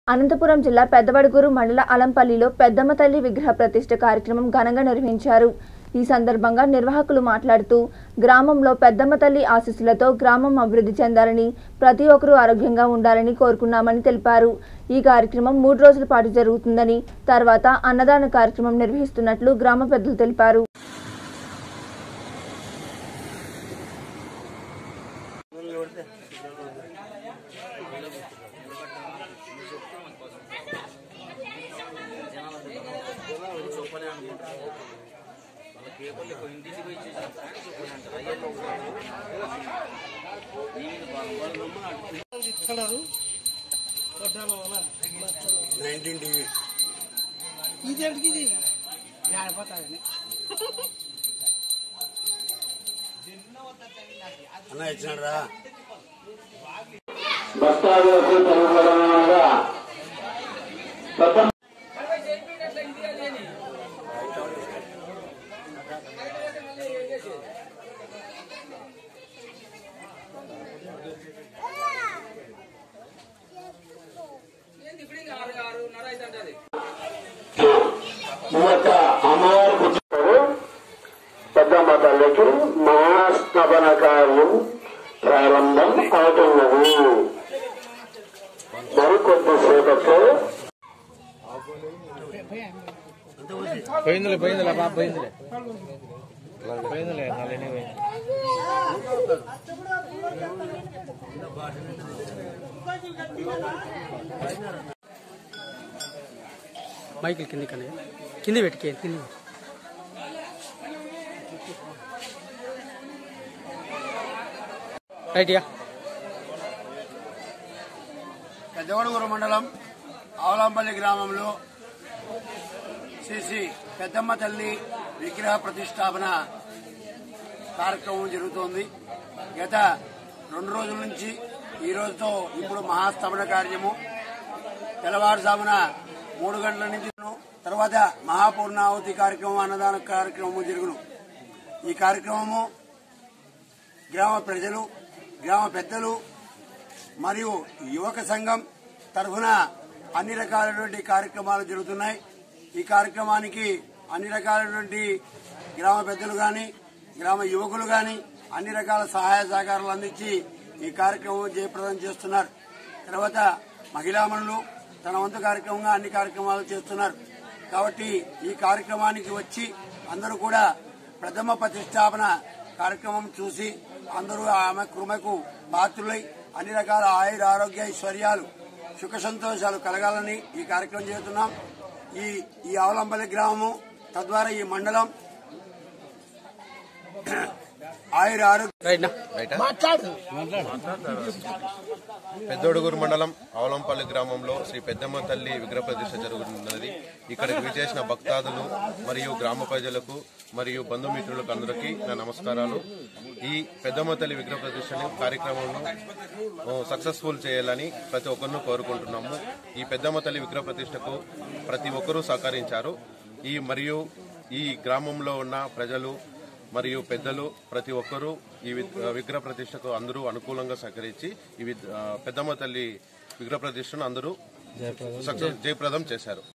అనంతపురం జిల్లా పెద్దవడుగురు మండల అలంపల్లిలో పెద్దమ్మ తల్లి విగ్రహ ప్రతిష్ఠ కార్యక్రమం ఘనంగా నిర్వహించారు ఈ సందర్భంగా నిర్వాహకులు మాట్లాడుతూ గ్రామంలో పెద్దమ్మ తల్లి ఆశీస్సులతో గ్రామం అభివృద్ధి చెందాలని ప్రతి ఒక్కరూ ఆరోగ్యంగా ఉండాలని కోరుకున్నామని తెలిపారు ఈ కార్యక్రమం మూడు రోజుల పాటు జరుగుతుందని తర్వాత అన్నదాన కార్యక్రమం నిర్వహిస్తున్నట్లు గ్రామ పెద్దలు తెలిపారు ఇస్తున్నారు కొట్టాలి వల్ల నైన్టీన్ టీవీ ఇది ఎందుకు ఇది జారిపోతాయని అన్న ఇచ్చినాడు రా భక్తాదులకు తనుగుణంగా ప్రథమ ఈ యొక్క అమ్మవారి పుస్తకాలు పెద్దమ్మ తల్లికి మహాస్తవన కార్యం ప్రారంభం అవుతున్నది మరికొద్దిసేపట్లో పోయిందిలే పోయిందిలే బాబు పోయిందిలే పోయిందిలే నల్లనే పోయింది మైకిల్ కింది కన్నా కింది పెట్టుకే కింది రైట్ యా పెద్దవడుగురు మండలం ఆవలాంపల్లి గ్రామంలో శ్రీ శ్రీ పెద్దమ్మ తల్లి విగ్రహ ప్రతిష్టాపన కార్యక్రమం జరుగుతోంది గత రెండు రోజుల నుంచి ఈ రోజుతో ఇప్పుడు మహాస్తమన కార్యము తెల్లవారుజామున మూడు గంటల నుంచి తర్వాత మహాపూర్ణాహుతి కార్యక్రమం అన్నదాన కార్యక్రమము జరుగును ఈ కార్యక్రమము గ్రామ ప్రజలు గ్రామ పెద్దలు మరియు యువక సంఘం తరఫున అన్ని రకాలైనటువంటి కార్యక్రమాలు జరుగుతున్నాయి ఈ కార్యక్రమానికి అన్ని రకాలైనటువంటి గ్రామ పెద్దలు గాని గ్రామ యువకులు గాని అన్ని రకాల సహాయ సహకారాలు అందించి ఈ కార్యక్రమం జయప్రదం చేస్తున్నారు తర్వాత మహిళామణులు తన వంతు కార్యక్రమంగా అన్ని కార్యక్రమాలు చేస్తున్నారు కాబట్టి ఈ కార్యక్రమానికి వచ్చి అందరూ కూడా ప్రథమ ప్రతిష్టాపన కార్యక్రమం చూసి అందరూ ఆమె కృమకు పాత్రులై అన్ని రకాల ఆయుర ఆరోగ్య ఐశ్వర్యాలు సుఖ సంతోషాలు కలగాలని ఈ కార్యక్రమం చేస్తున్నాం ఈ ఈ అవలంబలి గ్రామము తద్వారా ఈ మండలం ఆయుర ఆరోగ్య రైట్ నా పెద్దొడుగురు మండలం అవలంపల్లి గ్రామంలో శ్రీ పెద్దమ్మ తల్లి విగ్రహ ప్రతిష్ఠ జరుగుతున్నది ఇక్కడికి విచేసిన భక్తాదులు మరియు గ్రామ ప్రజలకు మరియు బంధుమిత్రులకు అందరికీ నా నమస్కారాలు ఈ పెద్దమ్మ తల్లి విగ్రహ ప్రతిష్టని కార్యక్రమంలో సక్సెస్ఫుల్ చేయాలని ప్రతి ఒక్కరిని కోరుకుంటున్నాము ఈ పెద్దమ్మ తల్లి విగ్రహ ప్రతిష్టకు ప్రతి ఒక్కరూ సహకరించారు ఈ మరియు ఈ గ్రామంలో ఉన్న ప్రజలు మరియు పెద్దలు ప్రతి ఒక్కరూ ఈ వి- విగ్రహ ప్రతిష్టకు అందరూ అనుకూలంగా సహకరించి ఈ వి- ఆ, పెద్దమ్మ తల్లి విగ్రహ ప్రతిష్టను అందరూ సక్సెస్ జయప్రదం చేశారు